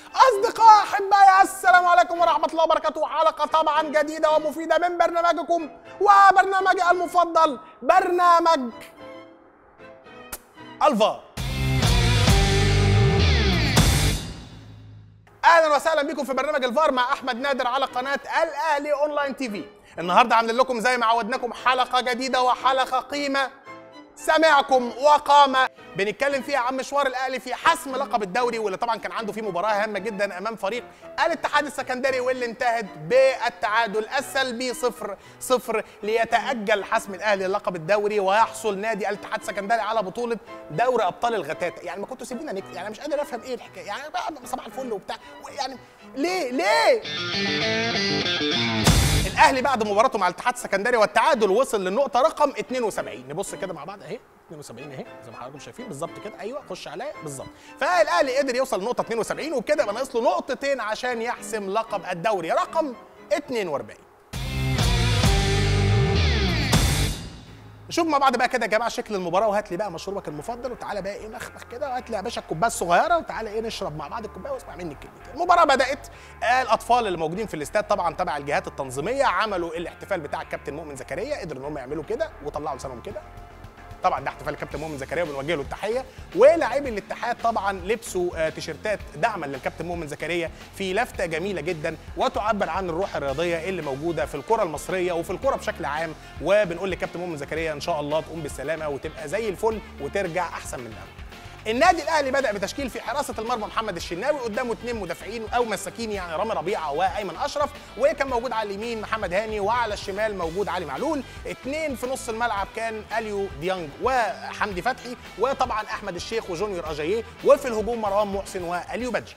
أصدقاء أحبائي السلام عليكم ورحمة الله وبركاته حلقة طبعا جديدة ومفيدة من برنامجكم وبرنامجي المفضل برنامج الفار اهلا وسهلا بكم في برنامج الفار مع احمد نادر على قناه الاهلي اونلاين تي في النهارده عاملين لكم زي ما عودناكم حلقه جديده وحلقه قيمه سمعكم وقام بنتكلم فيها عن مشوار الاهلي في حسم لقب الدوري واللي طبعا كان عنده فيه مباراه هامه جدا امام فريق الاتحاد السكندري واللي انتهت بالتعادل السلبي 0 0 ليتاجل حسم الاهلي لقب الدوري ويحصل نادي الاتحاد السكندري على بطوله دوري ابطال الغتات يعني ما كنتوا سيبونا نكتب يعني مش قادر افهم ايه الحكايه يعني بقى صباح الفل وبتاع يعني ليه ليه الاهلي بعد مباراته مع الاتحاد السكندري والتعادل وصل للنقطه رقم 72 نبص كده مع بعض اهي 72 اهي زي ما حضراتكم شايفين بالظبط كده ايوه خش عليا بالظبط فالاهلي قدر يوصل لنقطه 72 وبكده يبقى ناقص له نقطتين عشان يحسم لقب الدوري رقم 42 نشوف مع بعض بقى كده يا جماعه شكل المباراه وهات لي بقى مشروبك المفضل وتعالى بقى ايه نخبخ كده وهات لي يا باشا الكوبايه الصغيره وتعالى ايه نشرب مع بعض الكوبايه واسمع مني الكلمتين المباراه بدات آه الاطفال اللي موجودين في الاستاد طبعا تبع الجهات التنظيميه عملوا الاحتفال بتاع الكابتن مؤمن زكريا قدروا ان هم يعملوا كده وطلعوا لسانهم كده طبعا ده احتفال الكابتن مؤمن زكريا وبنوجه له التحيه ولاعبي الاتحاد طبعا لبسوا آه تيشيرتات دعما للكابتن مؤمن زكريا في لفته جميله جدا وتعبر عن الروح الرياضيه اللي موجوده في الكره المصريه وفي الكره بشكل عام وبنقول للكابتن مؤمن زكريا ان شاء الله تقوم بالسلامه وتبقى زي الفل وترجع احسن من الاول النادي الاهلي بدا بتشكيل في حراسه المرمى محمد الشناوي قدامه اثنين مدافعين او مساكين يعني رامي ربيعه وايمن اشرف وكان موجود على اليمين محمد هاني وعلى الشمال موجود علي معلول اثنين في نص الملعب كان اليو ديانج وحمدي فتحي وطبعا احمد الشيخ وجونيور اجاييه وفي الهجوم مروان محسن واليو بادجي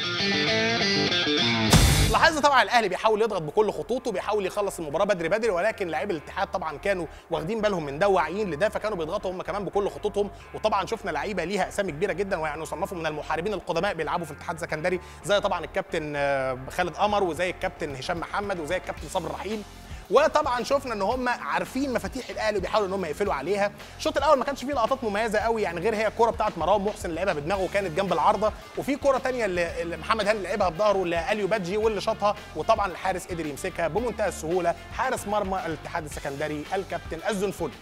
لاحظنا طبعا الاهلي بيحاول يضغط بكل خطوطه بيحاول يخلص المباراه بدري بدري ولكن لاعبي الاتحاد طبعا كانوا واخدين بالهم من ده واعيين لده فكانوا بيضغطوا هم كمان بكل خطوطهم وطبعا شفنا لعيبه ليها اسامي كبيره جدا ويعني يصنفوا من المحاربين القدماء بيلعبوا في الاتحاد السكندري زي طبعا الكابتن خالد قمر وزي الكابتن هشام محمد وزي الكابتن صبري رحيل وطبعا شفنا ان هم عارفين مفاتيح الاهلي وبيحاولوا ان هم يقفلوا عليها الشوط الاول ما كانش فيه لقطات مميزه قوي يعني غير هي الكوره بتاعت مروان محسن اللي لعبها بدماغه وكانت جنب العارضه وفي كوره ثانيه اللي محمد هاني لعبها بظهره لاليو بادجي واللي شاطها وطبعا الحارس قدر يمسكها بمنتهى السهوله حارس مرمى الاتحاد السكندري الكابتن الزنفولي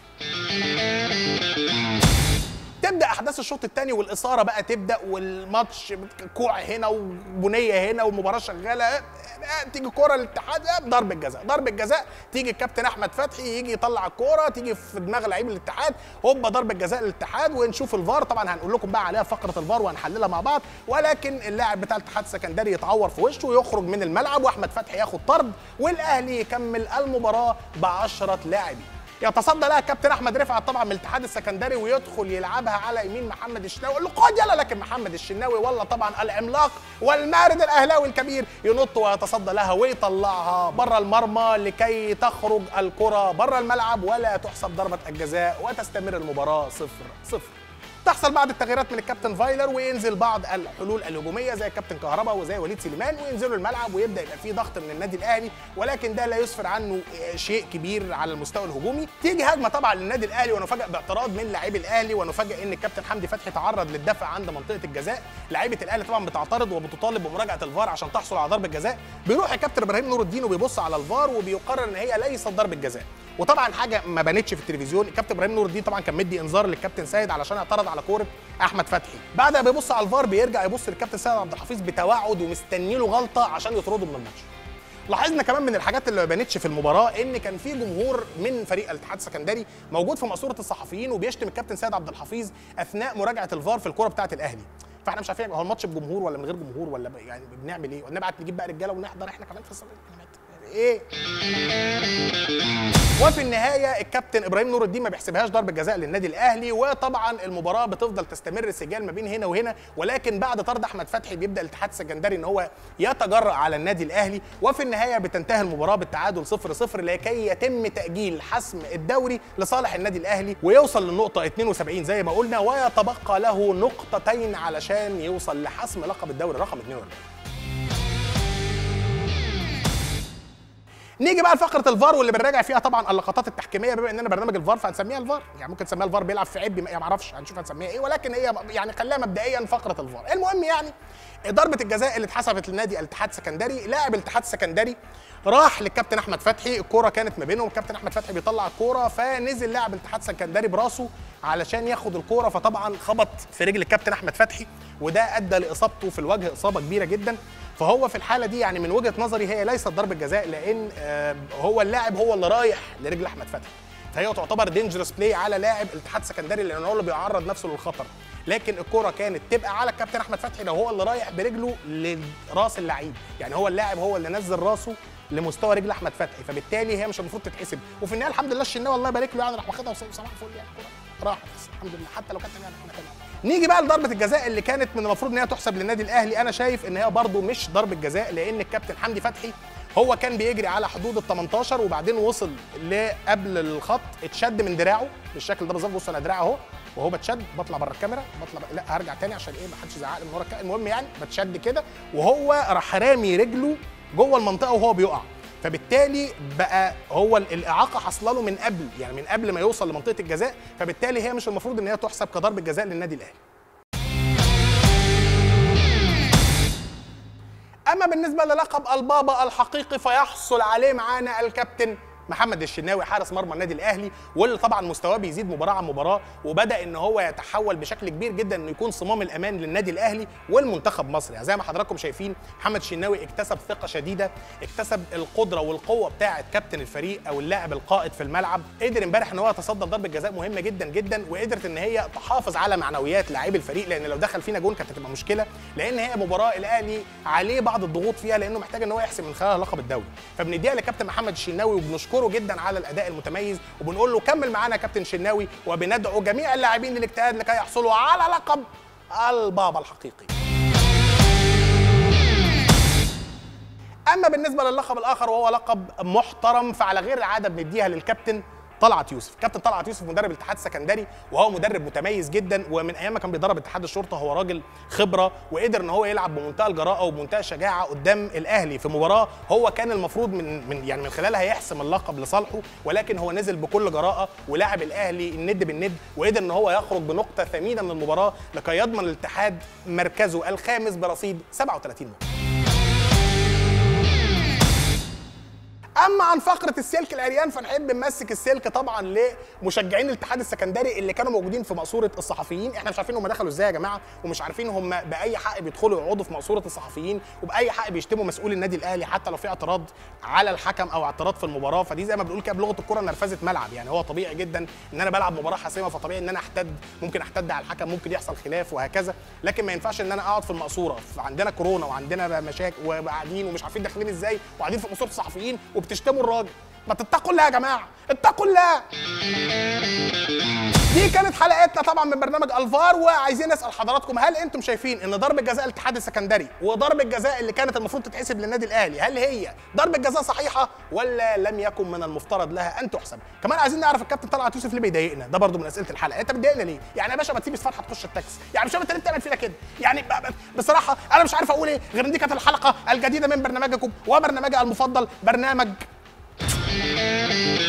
تبدا احداث الشوط الثاني والاثاره بقى تبدا والماتش كوع هنا وبنيه هنا والمباراه شغاله تيجي كوره للاتحاد ضربه جزاء ضربه جزاء تيجي الكابتن احمد فتحي يجي يطلع الكوره تيجي في دماغ لعيب الاتحاد هوبا ضربه جزاء للاتحاد ونشوف الفار طبعا هنقول لكم بقى عليها فقره الفار وهنحللها مع بعض ولكن اللاعب بتاع الاتحاد السكندري يتعور في وشه ويخرج من الملعب واحمد فتحي ياخد طرد والاهلي يكمل المباراه ب 10 لاعبين يتصدى لها الكابتن احمد رفعت طبعا من الاتحاد السكندري ويدخل يلعبها على يمين محمد الشناوي يقول له خد يلا لكن محمد الشناوي والله طبعا العملاق والمارد الاهلاوي الكبير ينط ويتصدى لها ويطلعها بره المرمى لكي تخرج الكره بره الملعب ولا تحسب ضربه الجزاء وتستمر المباراه صفر صفر تحصل بعض التغييرات من الكابتن فايلر وينزل بعض الحلول الهجوميه زي الكابتن كهربا وزي وليد سليمان وينزلوا الملعب ويبدا يبقى فيه ضغط من النادي الاهلي ولكن ده لا يسفر عنه شيء كبير على المستوى الهجومي تيجي هجمه طبعا للنادي الاهلي ونفاجئ باعتراض من لاعبي الاهلي ونفاجئ ان الكابتن حمدي فتحي تعرض للدفع عند منطقه الجزاء لعيبه الاهلي طبعا بتعترض وبتطالب بمراجعه الفار عشان تحصل على ضربه جزاء بيروح الكابتن ابراهيم نور الدين وبيبص على الفار وبيقرر ان هي ليست ضربه جزاء وطبعا حاجه ما بانتش في التلفزيون الكابتن ابراهيم نور الدين طبعا كان مدي انذار للكابتن سيد علشان اعترض على كوره احمد فتحي بعدها بيبص على الفار بيرجع يبص للكابتن سيد عبد الحفيظ بتوعد ومستني له غلطه عشان يطرده من الماتش لاحظنا كمان من الحاجات اللي ما بانتش في المباراه ان كان في جمهور من فريق الاتحاد السكندري موجود في مقصوره الصحفيين وبيشتم الكابتن سيد عبد الحفيظ اثناء مراجعه الفار في الكوره بتاعه الاهلي فاحنا مش عارفين هو الماتش بجمهور ولا من غير جمهور ولا يعني بنعمل ايه ونبعت نجيب بقى رجاله ونحضر احنا كمان في الصلاه ايه وفي النهايه الكابتن ابراهيم نور الدين ما بيحسبهاش ضربه جزاء للنادي الاهلي وطبعا المباراه بتفضل تستمر سجال ما بين هنا وهنا ولكن بعد طرد احمد فتحي بيبدا الاتحاد السكندري ان هو يتجرأ على النادي الاهلي وفي النهايه بتنتهي المباراه بالتعادل 0 0 لكي يتم تاجيل حسم الدوري لصالح النادي الاهلي ويوصل للنقطه 72 زي ما قلنا ويتبقى له نقطتين علشان يوصل لحسم لقب الدوري رقم 42 نيجي بقى لفقره الفار واللي بنراجع فيها طبعا اللقطات التحكيميه بما اننا برنامج الفار فهنسميها الفار يعني ممكن نسميها الفار بيلعب في عبي ما اعرفش هنشوف هنسميها ايه ولكن هي يعني خليها مبدئيا فقره الفار المهم يعني ضربه الجزاء اللي اتحسبت لنادي الاتحاد السكندري لاعب الاتحاد السكندري راح للكابتن احمد فتحي الكوره كانت ما بينهم الكابتن احمد فتحي بيطلع الكوره فنزل لاعب الاتحاد السكندري براسه علشان ياخد الكوره فطبعا خبط في رجل الكابتن احمد فتحي وده ادى لاصابته في الوجه اصابه كبيره جدا فهو في الحاله دي يعني من وجهه نظري هي ليست ضربه جزاء لان آه، هو اللاعب هو اللي رايح لرجل احمد فتحي فهي تعتبر دينجرس بلاي على لاعب الاتحاد السكندري لان هو اللي بيعرض نفسه للخطر لكن الكره كانت تبقى على الكابتن احمد فتحي لو هو اللي رايح برجله لراس اللعيب يعني هو اللاعب هو اللي نزل راسه لمستوى رجل احمد فتحي فبالتالي هي مش المفروض تتحسب وفي النهايه الحمد لله الشناوي الله يبارك له يعني راح واخدها وصباح الفل يعني الكرة راحت بس الحمد لله حتى لو كانت يعني احنا كمان نيجي بقى لضربه الجزاء اللي كانت من المفروض ان هي تحسب للنادي الاهلي انا شايف ان هي برده مش ضربه جزاء لان الكابتن حمدي فتحي هو كان بيجري على حدود ال 18 وبعدين وصل لقبل الخط اتشد من دراعه بالشكل ده بالظبط بص انا دراعي اهو وهو بتشد بطلع بره الكاميرا بطلع لا هرجع تاني عشان ايه ما حدش يزعق لي من ورا الكاميرا المهم يعني بتشد كده وهو راح رامي رجله جوه المنطقه وهو بيقع فبالتالي بقى هو ال- الاعاقه حاصله له من قبل يعني من قبل ما يوصل لمنطقه الجزاء فبالتالي هي مش المفروض ان هي تحسب كضربه جزاء للنادي الاهلي اما بالنسبه للقب البابا الحقيقي فيحصل عليه معانا الكابتن محمد الشناوي حارس مرمى النادي الاهلي واللي طبعا مستواه بيزيد مباراه عن مباراه وبدا ان هو يتحول بشكل كبير جدا انه يكون صمام الامان للنادي الاهلي والمنتخب مصر يعني زي ما حضراتكم شايفين محمد الشناوي اكتسب ثقه شديده اكتسب القدره والقوه بتاعه كابتن الفريق او اللاعب القائد في الملعب قدر امبارح ان هو يتصدى ضربه جزاء مهمه جدا جدا وقدرت ان هي تحافظ على معنويات لاعبي الفريق لان لو دخل فينا جون كانت هتبقى مشكله لان هي مباراه الاهلي عليه بعض الضغوط فيها لانه محتاج ان هو يحسم من خلالها لقب الدوري فبنديها لكابتن محمد الشناوي وبنشكره جدا على الاداء المتميز وبنقول له كمل معانا يا كابتن شناوي وبندعو جميع اللاعبين للاجتهاد لكي يحصلوا على لقب البابا الحقيقي اما بالنسبه للقب الاخر وهو لقب محترم فعلى غير العاده بنديها للكابتن طلعت يوسف كابتن طلعت يوسف مدرب الاتحاد السكندري وهو مدرب متميز جدا ومن ايام ما كان بيدرب اتحاد الشرطه هو راجل خبره وقدر ان هو يلعب بمنتهى الجراءه وبمنتهى الشجاعه قدام الاهلي في مباراه هو كان المفروض من من يعني من خلالها يحسم اللقب لصالحه ولكن هو نزل بكل جراءه ولعب الاهلي الند بالند وقدر ان هو يخرج بنقطه ثمينه من المباراه لكي يضمن الاتحاد مركزه الخامس برصيد 37 نقطه اما عن فقره السلك العريان فنحب نمسك السلك طبعا لمشجعين الاتحاد السكندري اللي كانوا موجودين في مقصوره الصحفيين احنا مش عارفين هم دخلوا ازاي يا جماعه ومش عارفين هم باي حق بيدخلوا يقعدوا في مقصوره الصحفيين وباي حق بيشتموا مسؤول النادي الاهلي حتى لو في اعتراض على الحكم او اعتراض في المباراه فدي زي ما بنقول كده بلغه الكره نرفزه ملعب يعني هو طبيعي جدا ان انا بلعب مباراه حاسمه فطبيعي ان انا احتد ممكن احتد على الحكم ممكن يحصل خلاف وهكذا لكن ما ينفعش ان انا اقعد في المقصوره عندنا كورونا وعندنا مشاكل وقاعدين ومش عارفين داخلين ازاي وقاعدين في مقصوره الصحفيين وبتشتموا الراجل ما تتقوا الله يا جماعه اتقوا الله دي كانت حلقتنا طبعا من برنامج الفار وعايزين نسال حضراتكم هل انتم شايفين ان ضربه جزاء الاتحاد السكندري وضربه جزاء اللي كانت المفروض تتحسب للنادي الاهلي هل هي ضربه جزاء صحيحه ولا لم يكن من المفترض لها ان تحسب كمان عايزين نعرف الكابتن طلعت يوسف ليه بيضايقنا ده برضو من اسئله الحلقه انت بتضايقنا ليه يعني يا باشا ما تسيب الفتحه تخش التاكس يعني مش انت ليه بتعمل فينا كده يعني ب- ب- بصراحه انا مش عارف اقول ايه غير ان دي كانت الحلقه الجديده من برنامجكم وبرنامجي المفضل برنامج